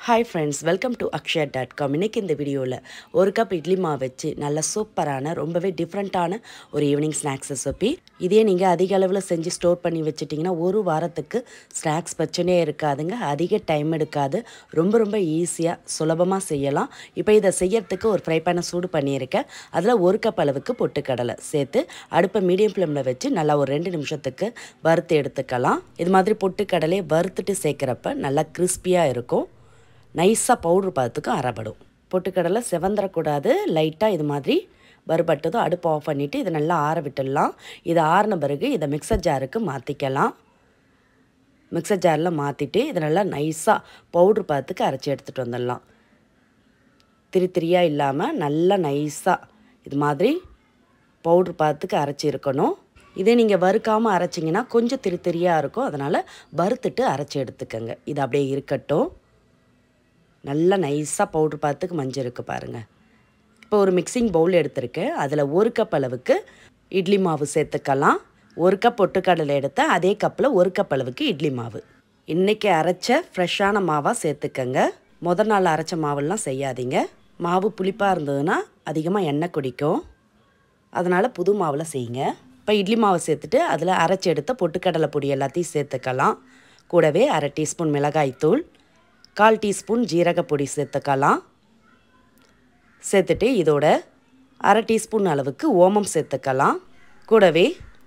hi friends welcome to Akshaya dot com இன்றைக்கி இந்த வீடியோவில் ஒரு கப் இட்லி மாவு வச்சு நல்ல சூப்பரான ரொம்பவே டிஃப்ரெண்ட்டான ஒரு ஈவினிங் ஸ்நாக்ஸ் ரெசிபி இதே நீங்கள் அதிக அளவில் செஞ்சு ஸ்டோர் பண்ணி வச்சிட்டிங்கன்னா ஒரு வாரத்துக்கு ஸ்நாக்ஸ் பிரச்சனையே இருக்காதுங்க அதிக டைம் எடுக்காது ரொம்ப ரொம்ப ஈஸியாக சுலபமாக செய்யலாம் இப்போ இதை செய்யறதுக்கு ஒரு ஃப்ரை பேனை சூடு பண்ணியிருக்கேன் அதில் ஒரு கப் அளவுக்கு பொட்டுக்கடலை சேர்த்து அடுப்பை மீடியம் ஃப்ளேமில் வச்சு நல்லா ஒரு ரெண்டு நிமிஷத்துக்கு வறுத்து எடுத்துக்கலாம் இது மாதிரி பொட்டுக்கடலையை வறுத்துட்டு சேர்க்குறப்ப நல்லா கிறிஸ்பியாக இருக்கும் நைஸாக பவுட்ரு பார்த்துக்கு அரைப்படும் பொட்டுக்கடலை செவந்துடக்கூடாது லைட்டாக இது மாதிரி வறுபட்டதும் அடுப்பு ஆஃப் பண்ணிவிட்டு இதை நல்லா ஆற விட்டுடலாம் இதை ஆறின பிறகு இதை மிக்சர் ஜாருக்கு மாற்றிக்கலாம் மிக்சர் ஜாரில் மாற்றிட்டு இதை நல்லா நைஸாக பவுட்ரு பார்த்துக்கு அரைச்சி எடுத்துகிட்டு வந்துடலாம் திரி திரியாக இல்லாமல் நல்லா நைஸாக இது மாதிரி பவுட்ரு பார்த்துக்கு அரைச்சி இருக்கணும் இதே நீங்கள் வறுக்காமல் அரைச்சிங்கன்னா கொஞ்சம் திரி திரியாக இருக்கும் அதனால் வறுத்துட்டு அரைச்சி எடுத்துக்கோங்க இது அப்படியே இருக்கட்டும் நல்லா நைஸாக பவுட்ரு பார்த்துக்கு மஞ்சள் இருக்குது பாருங்கள் இப்போ ஒரு மிக்சிங் பவுல் எடுத்திருக்கேன் அதில் ஒரு கப் அளவுக்கு இட்லி மாவு சேர்த்துக்கலாம் ஒரு கப் பொட்டுக்கடலை எடுத்தேன் அதே கப்பில் ஒரு கப் அளவுக்கு இட்லி மாவு இன்றைக்கி அரைச்ச ஃப்ரெஷ்ஷான மாவாக சேர்த்துக்கங்க முத நாள் அரைச்ச மாவெல்லாம் செய்யாதீங்க மாவு புளிப்பாக இருந்ததுன்னா அதிகமாக எண்ணெய் குடிக்கும் அதனால் புது மாவில் செய்யுங்க இப்போ இட்லி மாவை சேர்த்துட்டு அதில் அரைச்சி எடுத்த பொட்டுக்கடலை பொடி எல்லாத்தையும் சேர்த்துக்கலாம் கூடவே அரை டீஸ்பூன் மிளகாய்த்தூள் கால் டீஸ்பூன் ஜீரகப்பொடி சேர்த்துக்கலாம் சேர்த்துட்டு இதோட அரை டீஸ்பூன் அளவுக்கு ஓமம் சேர்த்துக்கலாம் கூடவே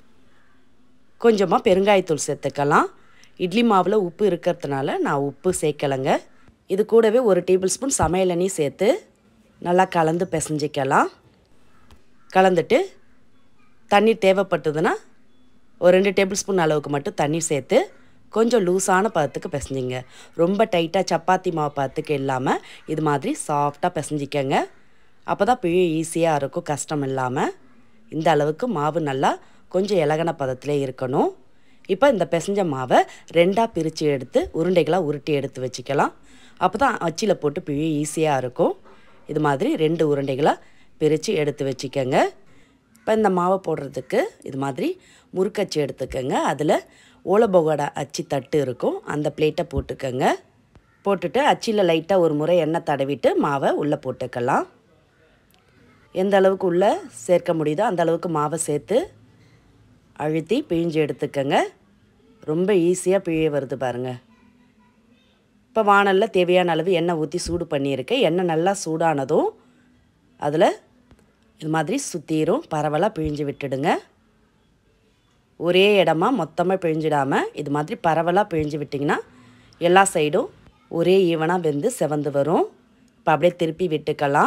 கொஞ்சமாக பெருங்காயத்தூள் சேர்த்துக்கலாம் இட்லி மாவில் உப்பு இருக்கிறதுனால நான் உப்பு சேர்க்கலைங்க இது கூடவே ஒரு டேபிள் ஸ்பூன் சமையல் எண்ணெய் சேர்த்து நல்லா கலந்து பிசைஞ்சிக்கலாம் கலந்துட்டு தண்ணீர் தேவைப்பட்டதுன்னா ஒரு ரெண்டு டேபிள் ஸ்பூன் அளவுக்கு மட்டும் தண்ணீர் சேர்த்து கொஞ்சம் லூஸான பதத்துக்கு பிசைஞ்சிங்க ரொம்ப டைட்டாக சப்பாத்தி மாவு பதத்துக்கு இல்லாமல் இது மாதிரி சாஃப்டாக பிசைஞ்சிக்கங்க அப்போ தான் பிழை ஈஸியாக இருக்கும் கஷ்டம் இல்லாமல் இந்த அளவுக்கு மாவு நல்லா கொஞ்சம் இலகன பதத்தில் இருக்கணும் இப்போ இந்த பிசைஞ்ச மாவை ரெண்டாக பிரித்து எடுத்து உருண்டைகளாக உருட்டி எடுத்து வச்சுக்கலாம் அப்போ தான் அச்சியில் போட்டு பிழை ஈஸியாக இருக்கும் இது மாதிரி ரெண்டு உருண்டைகளாக பிரித்து எடுத்து வச்சுக்கோங்க இப்போ இந்த மாவை போடுறதுக்கு இது மாதிரி முறுக்கச்சி எடுத்துக்கோங்க அதில் ஓலபோகோட அச்சு தட்டு இருக்கும் அந்த பிளேட்டை போட்டுக்கோங்க போட்டுட்டு அச்சியில் லைட்டாக ஒரு முறை எண்ணெய் தடவிட்டு மாவை உள்ளே போட்டுக்கலாம் எந்த அளவுக்கு உள்ளே சேர்க்க முடியுதோ அந்த அளவுக்கு மாவை சேர்த்து அழுத்தி பிழிஞ்சு எடுத்துக்கோங்க ரொம்ப ஈஸியாக பிழிய வருது பாருங்கள் இப்போ வானலில் தேவையான அளவு எண்ணெய் ஊற்றி சூடு பண்ணியிருக்கேன் எண்ணெய் நல்லா சூடானதும் அதில் இது மாதிரி சுற்றிரும் பரவலாக பிழிஞ்சு விட்டுடுங்க ஒரே இடமா மொத்தமாக பிழிஞ்சிடாமல் இது மாதிரி பரவலாக பிழிஞ்சு விட்டிங்கன்னா எல்லா சைடும் ஒரே ஈவனாக வெந்து செவந்து வரும் இப்போ அப்படியே திருப்பி விட்டுக்கலாம்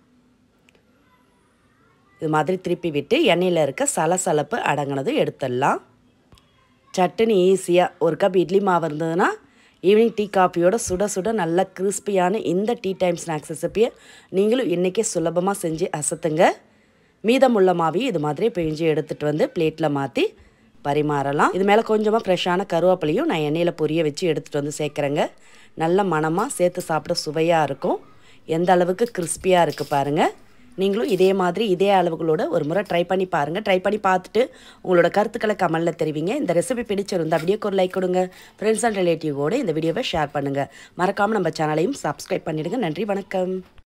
இது மாதிரி திருப்பி விட்டு எண்ணெயில் இருக்க சலசலப்பு அடங்கினதும் எடுத்துடலாம் சட்டுன்னு ஈஸியாக ஒரு கப் இட்லி மாவு இருந்ததுன்னா ஈவினிங் டீ காஃபியோட சுட சுட நல்ல கிறிஸ்பியான இந்த டீ டைம் ஸ்நாக்ஸ் ரெசிப்பியை நீங்களும் இன்றைக்கே சுலபமாக செஞ்சு அசத்துங்க மீதமுள்ள மாவையும் இது மாதிரி பிழிஞ்சு எடுத்துகிட்டு வந்து பிளேட்டில் மாற்றி பரிமாறலாம் இது மேலே கொஞ்சமாக ஃப்ரெஷ்ஷான கருவேப்பிலையும் நான் எண்ணெயில் பொரிய வச்சு எடுத்துகிட்டு வந்து சேர்க்குறேங்க நல்ல மணமாக சேர்த்து சாப்பிட சுவையாக இருக்கும் எந்த அளவுக்கு கிறிஸ்பியாக இருக்குது பாருங்கள் நீங்களும் இதே மாதிரி இதே அளவுகளோட ஒரு முறை ட்ரை பண்ணி பாருங்கள் ட்ரை பண்ணி பார்த்துட்டு உங்களோட கருத்துக்களை கமலில் தெரிவிங்க இந்த ரெசிபி பிடிச்சிருந்தா வீடியோக்கு ஒரு லைக் கொடுங்க ஃப்ரெண்ட்ஸ் அண்ட் ரிலேட்டிவோடு இந்த வீடியோவை ஷேர் பண்ணுங்கள் மறக்காமல் நம்ம சேனலையும் சப்ஸ்கிரைப் பண்ணிவிடுங்க நன்றி வணக்கம்